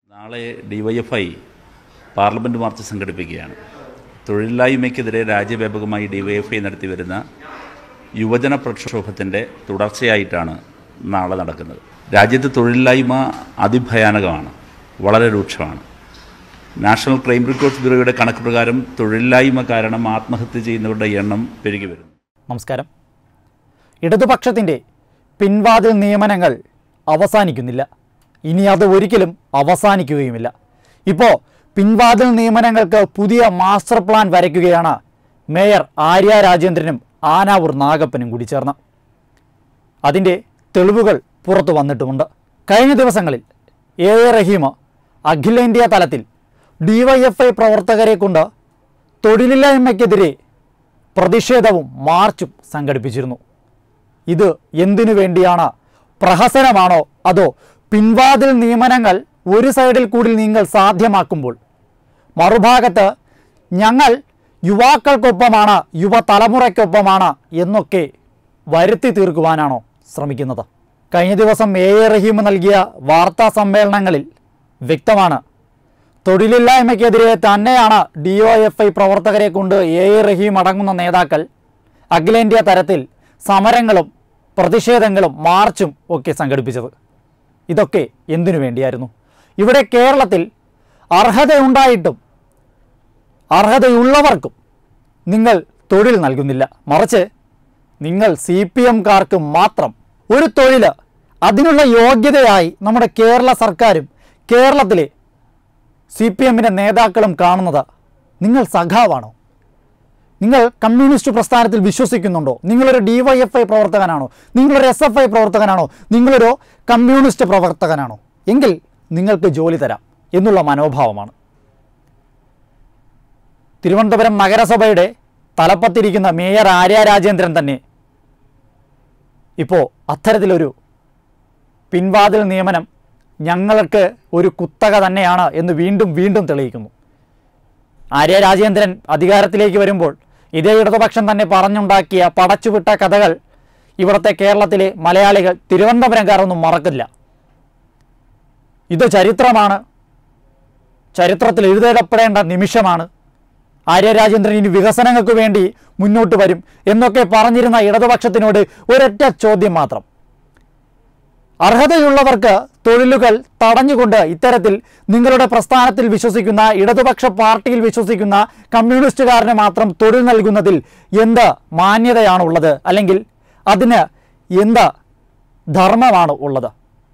നാളെ DYFI parliament march സംഘടിപ്പിക്കുകയാണ് തൊഴിലില്ലായ്മയ്ക്കെതിരെ രാജ്യവ്യാപകമായി ഡിവൈഎഫ്ഐ നടത്തിവരുന്ന യുവജന പ്രക്ഷോഭത്തിൻ്റെ തുടർച്ചയായിട്ടാണ് നാളെ നടക്കുന്നത് രാജ്യത്ത് തൊഴിലില്ലായ്മ അതിഭയാനകമാണ് വളരെ രൂക്ഷമാണ് നാഷണൽ ക്രൈം റെക്കോർഡ്സ് ബ്യൂറോയുടെ കണക്ക് പ്രകാരം തൊഴിലില്ലായ്മ കാരണം ആത്മഹത്യ ചെയ്യുന്നവരുടെ എണ്ണം പെരുകി വരുന്നു നമസ്കാരം ഇടതുപക്ഷത്തിൻ്റെ പിൻവാതിൽ നിയമനങ്ങൾ അവസാനിക്കുന്നില്ല ഇനി അത് ഒരിക്കലും അവസാനിക്കുകയുമില്ല ഇപ്പോൾ പിൻവാതിൽ നിയമനങ്ങൾക്ക് പുതിയ മാസ്റ്റർ പ്ലാൻ വരയ്ക്കുകയാണ് മേയർ ആര്യ രാജേന്ദ്രനും ആനാവൂർ നാഗപ്പനും കൂടി ചേർന്ന് അതിൻ്റെ തെളിവുകൾ പുറത്തു വന്നിട്ടുമുണ്ട് കഴിഞ്ഞ ദിവസങ്ങളിൽ എ എ റഹീം അഖിലേന്ത്യാ തലത്തിൽ ഡിവൈഎഫ്ഐ പ്രവർത്തകരെ കൊണ്ട് തൊഴിലില്ലായ്മയ്ക്കെതിരെ പ്രതിഷേധവും മാർച്ചും സംഘടിപ്പിച്ചിരുന്നു ഇത് എന്തിനു വേണ്ടിയാണ് പ്രഹസനമാണോ അതോ പിൻവാതിൽ നിയമനങ്ങൾ ഒരു സൈഡിൽ കൂടി നിങ്ങൾ സാധ്യമാക്കുമ്പോൾ മറുഭാഗത്ത് ഞങ്ങൾ യുവാക്കൾക്കൊപ്പമാണ് യുവതലമുറയ്ക്കൊപ്പമാണ് എന്നൊക്കെ വരുത്തി തീർക്കുവാനാണോ ശ്രമിക്കുന്നത് കഴിഞ്ഞ ദിവസം എ എ റഹീം നൽകിയ വാർത്താ സമ്മേളനങ്ങളിൽ വ്യക്തമാണ് തൊഴിലില്ലായ്മയ്ക്കെതിരെ തന്നെയാണ് ഡി ഒ എഫ് ഐ പ്രവർത്തകരെ കൊണ്ട് എ എ റഹീം അടങ്ങുന്ന നേതാക്കൾ അഖിലേന്ത്യാ തരത്തിൽ സമരങ്ങളും പ്രതിഷേധങ്ങളും മാർച്ചും ഒക്കെ സംഘടിപ്പിച്ചത് ഇതൊക്കെ എന്തിനു വേണ്ടിയായിരുന്നു ഇവിടെ കേരളത്തിൽ അർഹതയുണ്ടായിട്ടും അർഹതയുള്ളവർക്കും നിങ്ങൾ തൊഴിൽ നൽകുന്നില്ല മറിച്ച് നിങ്ങൾ സി പി എംകാർക്ക് മാത്രം ഒരു തൊഴിൽ അതിനുള്ള യോഗ്യതയായി നമ്മുടെ കേരള സർക്കാരും കേരളത്തിലെ സി പി എമ്മിൻ്റെ നേതാക്കളും കാണുന്നത് നിങ്ങൾ സഖാവാണോ നിങ്ങൾ കമ്മ്യൂണിസ്റ്റ് പ്രസ്ഥാനത്തിൽ വിശ്വസിക്കുന്നുണ്ടോ നിങ്ങളൊരു ഡി വൈ എഫ് ഐ പ്രവർത്തകനാണോ നിങ്ങളൊരു എസ് എഫ് ഐ പ്രവർത്തകനാണോ നിങ്ങളൊരു കമ്മ്യൂണിസ്റ്റ് പ്രവർത്തകനാണോ എങ്കിൽ നിങ്ങൾക്ക് ജോലി തരാം എന്നുള്ള മനോഭാവമാണ് തിരുവനന്തപുരം നഗരസഭയുടെ തലപ്പത്തിരിക്കുന്ന മേയർ ആര്യ രാജേന്ദ്രൻ തന്നെ ഇപ്പോൾ അത്തരത്തിലൊരു പിൻവാതിൽ നിയമനം ഞങ്ങൾക്ക് ഒരു കുത്തക തന്നെയാണ് എന്ന് വീണ്ടും വീണ്ടും തെളിയിക്കുന്നു ആര്യ രാജേന്ദ്രൻ അധികാരത്തിലേക്ക് വരുമ്പോൾ ഇതേ ഇടതുപക്ഷം തന്നെ പറഞ്ഞുണ്ടാക്കിയ പടച്ചുവിട്ട കഥകൾ ഇവിടുത്തെ കേരളത്തിലെ മലയാളികൾ തിരുവനന്തപുരംകാർ ഒന്നും മറക്കില്ല ഇത് ചരിത്രമാണ് ചരിത്രത്തിൽ എഴുതപ്പെടേണ്ട നിമിഷമാണ് ആര്യ രാജേന്ദ്രൻ ഇനി വികസനങ്ങൾക്ക് വേണ്ടി മുന്നോട്ട് വരും എന്നൊക്കെ പറഞ്ഞിരുന്ന ഇടതുപക്ഷത്തിനോട് ഒരൊറ്റ ചോദ്യം മാത്രം അർഹതയുള്ളവർക്ക് തൊഴിലുകൾ തടഞ്ഞുകൊണ്ട് ഇത്തരത്തിൽ നിങ്ങളുടെ പ്രസ്ഥാനത്തിൽ വിശ്വസിക്കുന്ന ഇടതുപക്ഷ പാർട്ടിയിൽ വിശ്വസിക്കുന്ന കമ്മ്യൂണിസ്റ്റുകാരന് മാത്രം തൊഴിൽ നൽകുന്നതിൽ എന്ത് മാന്യതയാണ് അല്ലെങ്കിൽ അതിന് എന്ത് ധർമ്മമാണ് ഉള്ളത്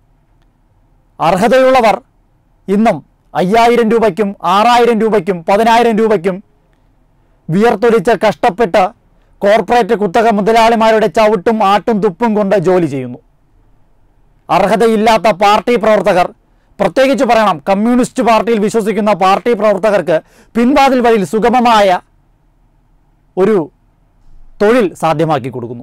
അർഹതയുള്ളവർ ഇന്നും അയ്യായിരം രൂപയ്ക്കും ആറായിരം രൂപയ്ക്കും പതിനായിരം രൂപയ്ക്കും വിയർത്തൊലിച്ച് കഷ്ടപ്പെട്ട് കോർപ്പറേറ്റ് കുത്തക മുതലാളിമാരുടെ ചവിട്ടും ആട്ടും തുപ്പും കൊണ്ട് ജോലി ചെയ്യുന്നു അർഹതയില്ലാത്ത പാർട്ടി പ്രവർത്തകർ പ്രത്യേകിച്ച് പറയണം കമ്മ്യൂണിസ്റ്റ് പാർട്ടിയിൽ വിശ്വസിക്കുന്ന പാർട്ടി പ്രവർത്തകർക്ക് പിൻവാതിൽ വഴിയിൽ സുഗമമായ ഒരു തൊഴിൽ സാധ്യമാക്കി കൊടുക്കുന്നു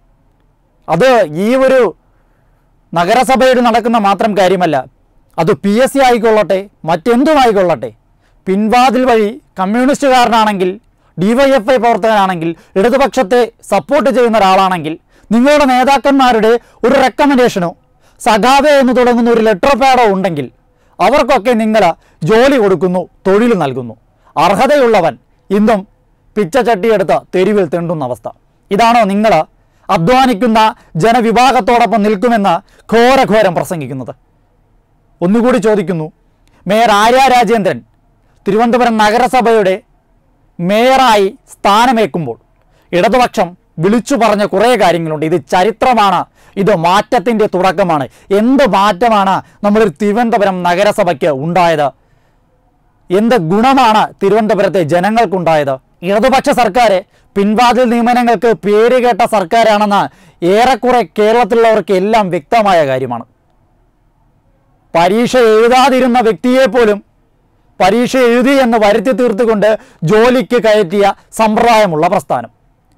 അത് ഈ ഒരു നഗരസഭയിൽ നടക്കുന്ന മാത്രം കാര്യമല്ല അത് പി എസ് സി ആയിക്കൊള്ളട്ടെ മറ്റെന്തുമായിക്കൊള്ളട്ടെ പിൻവാതിൽ വഴി കമ്മ്യൂണിസ്റ്റുകാരനാണെങ്കിൽ ഡിവൈഎഫ്ഐ പ്രവർത്തകനാണെങ്കിൽ ഇടതുപക്ഷത്തെ സപ്പോർട്ട് ചെയ്യുന്ന ഒരാളാണെങ്കിൽ നിങ്ങളുടെ നേതാക്കന്മാരുടെ ഒരു റെക്കമെൻഡേഷനോ സഖാവെ എന്ന് തുടങ്ങുന്ന ഒരു ലെറ്റർ പാഡോ ഉണ്ടെങ്കിൽ അവർക്കൊക്കെ നിങ്ങൾ ജോലി കൊടുക്കുന്നു തൊഴിൽ നൽകുന്നു അർഹതയുള്ളവൻ ഇന്നും പിച്ചച്ചട്ടിയെടുത്ത് തെരുവിൽ തെണ്ടുന്ന അവസ്ഥ ഇതാണോ നിങ്ങൾ അധ്വാനിക്കുന്ന ജനവിഭാഗത്തോടൊപ്പം നിൽക്കുമെന്ന് ഘോരഘോരം പ്രസംഗിക്കുന്നത് ഒന്നുകൂടി ചോദിക്കുന്നു മേയർ ആര്യ രാജേന്ദ്രൻ തിരുവനന്തപുരം നഗരസഭയുടെ മേയറായി സ്ഥാനമേക്കുമ്പോൾ ഇടതുപക്ഷം വിളിച്ചു പറഞ്ഞ കുറേ കാര്യങ്ങളുണ്ട് ഇത് ചരിത്രമാണ് ഇത് മാറ്റത്തിൻ്റെ തുടക്കമാണ് എന്ത് മാറ്റമാണ് നമ്മുടെ തിരുവനന്തപുരം നഗരസഭയ്ക്ക് ഉണ്ടായത് എന്ത് ഗുണമാണ് തിരുവനന്തപുരത്തെ ജനങ്ങൾക്കുണ്ടായത് ഇടതുപക്ഷ സർക്കാർ പിൻവാതിൽ നിയമനങ്ങൾക്ക് പേരുകേട്ട സർക്കാരാണെന്ന് ഏറെക്കുറെ കേരളത്തിലുള്ളവർക്ക് എല്ലാം വ്യക്തമായ കാര്യമാണ് പരീക്ഷ എഴുതാതിരുന്ന വ്യക്തിയെ പോലും പരീക്ഷ എഴുതി എന്ന് വരുത്തി തീർത്തുകൊണ്ട് ജോലിക്ക് കയറ്റിയ സമ്പ്രദായമുള്ള പ്രസ്ഥാനം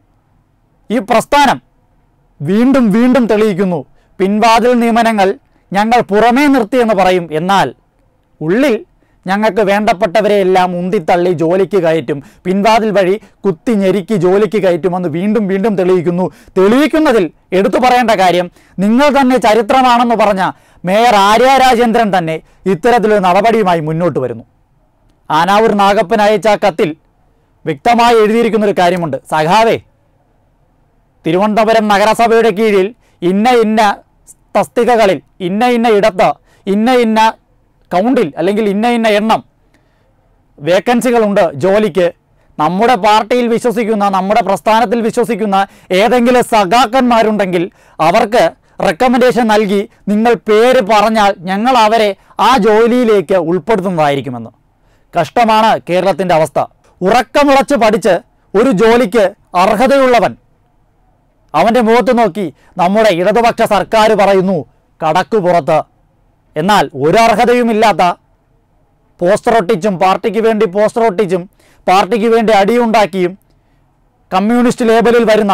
ഈ പ്രസ്ഥാനം വീണ്ടും വീണ്ടും തെളിയിക്കുന്നു പിൻവാതിൽ നിയമനങ്ങൾ ഞങ്ങൾ പുറമേ നിർത്തിയെന്ന് പറയും എന്നാൽ ഉള്ളിൽ ഞങ്ങൾക്ക് വേണ്ടപ്പെട്ടവരെ എല്ലാം ഉന്തിത്തള്ളി ജോലിക്ക് കയറ്റും പിൻവാതിൽ വഴി കുത്തി ഞെരുക്കി ജോലിക്ക് കയറ്റുമെന്ന് വീണ്ടും വീണ്ടും തെളിയിക്കുന്നു തെളിയിക്കുന്നതിൽ എടുത്തു പറയേണ്ട കാര്യം നിങ്ങൾ തന്നെ ചരിത്രമാണെന്ന് പറഞ്ഞ മേയർ ആര്യ രാജേന്ദ്രൻ തന്നെ ഇത്തരത്തിലൊരു നടപടിയുമായി മുന്നോട്ട് വരുന്നു ആനാവൂർ നാഗപ്പൻ അയച്ച ആ കത്തിൽ വ്യക്തമായി എഴുതിയിരിക്കുന്നൊരു കാര്യമുണ്ട് സഖാവേ തിരുവനന്തപുരം നഗരസഭയുടെ കീഴിൽ ഇന്ന ഇന്ന തസ്തികകളിൽ ഇന്ന ഇന്ന ഇടത്ത് ഇന്ന ഇന്ന കൗണ്ടിൽ അല്ലെങ്കിൽ ഇന്ന ഇന്ന എണ്ണം വേക്കൻസികളുണ്ട് ജോലിക്ക് നമ്മുടെ പാർട്ടിയിൽ വിശ്വസിക്കുന്ന നമ്മുടെ പ്രസ്ഥാനത്തിൽ വിശ്വസിക്കുന്ന ഏതെങ്കിലും സഖാക്കന്മാരുണ്ടെങ്കിൽ അവർക്ക് റെക്കമെൻഡേഷൻ നൽകി നിങ്ങൾ പേര് പറഞ്ഞാൽ ഞങ്ങൾ അവരെ ആ ജോലിയിലേക്ക് ഉൾപ്പെടുത്തുന്നതായിരിക്കുമെന്ന് കഷ്ടമാണ് കേരളത്തിൻ്റെ അവസ്ഥ ഉറക്കമുളച്ച് പഠിച്ച് ഒരു ജോലിക്ക് അർഹതയുള്ളവൻ അവൻ്റെ മുഖത്ത് നോക്കി നമ്മുടെ ഇടതുപക്ഷ സർക്കാർ പറയുന്നു കടക്കു പുറത്ത് എന്നാൽ ഒരു അർഹതയുമില്ലാത്ത പോസ്റ്റർ ഒട്ടിച്ചും പാർട്ടിക്ക് വേണ്ടി പോസ്റ്റർ ഒട്ടിച്ചും പാർട്ടിക്ക് വേണ്ടി അടിയുണ്ടാക്കിയും കമ്മ്യൂണിസ്റ്റ് ലേബലിൽ വരുന്ന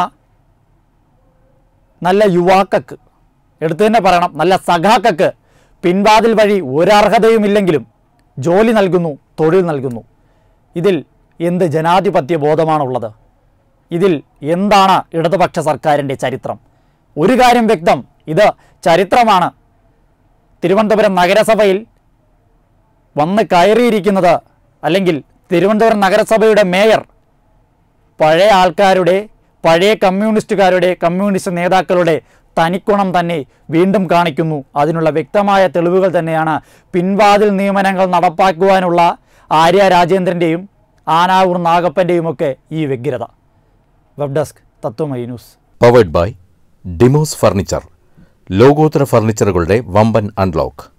നല്ല യുവാക്കൾക്ക് എടുത്തു തന്നെ പറയണം നല്ല സഖാക്കൾക്ക് പിൻവാതിൽ വഴി ഒരർഹതയുമില്ലെങ്കിലും ജോലി നൽകുന്നു തൊഴിൽ നൽകുന്നു ഇതിൽ എന്ത് ജനാധിപത്യ ബോധമാണുള്ളത് ഇതിൽ എന്താണ് ഇടതുപക്ഷ സർക്കാരിൻ്റെ ചരിത്രം ഒരു കാര്യം വ്യക്തം ഇത് ചരിത്രമാണ് തിരുവനന്തപുരം നഗരസഭയിൽ വന്ന് കയറിയിരിക്കുന്നത് അല്ലെങ്കിൽ തിരുവനന്തപുരം നഗരസഭയുടെ മേയർ പഴയ ആൾക്കാരുടെ പഴയ കമ്മ്യൂണിസ്റ്റുകാരുടെ കമ്മ്യൂണിസ്റ്റ് നേതാക്കളുടെ തനിക്കുണം തന്നെ വീണ്ടും കാണിക്കുന്നു അതിനുള്ള വ്യക്തമായ തെളിവുകൾ തന്നെയാണ് പിൻവാതിൽ നിയമനങ്ങൾ നടപ്പാക്കുവാനുള്ള ആര്യ രാജേന്ദ്രൻ്റെയും ആനാവൂർ നാഗപ്പൻ്റെയും ഒക്കെ ഈ വ്യഗ്രത web desk Tatwamayi news powered by Demos furniture ലോകോത്തര ഫർണിച്ചറുകളുടെ വമ്പൻ അൺലോക്ക്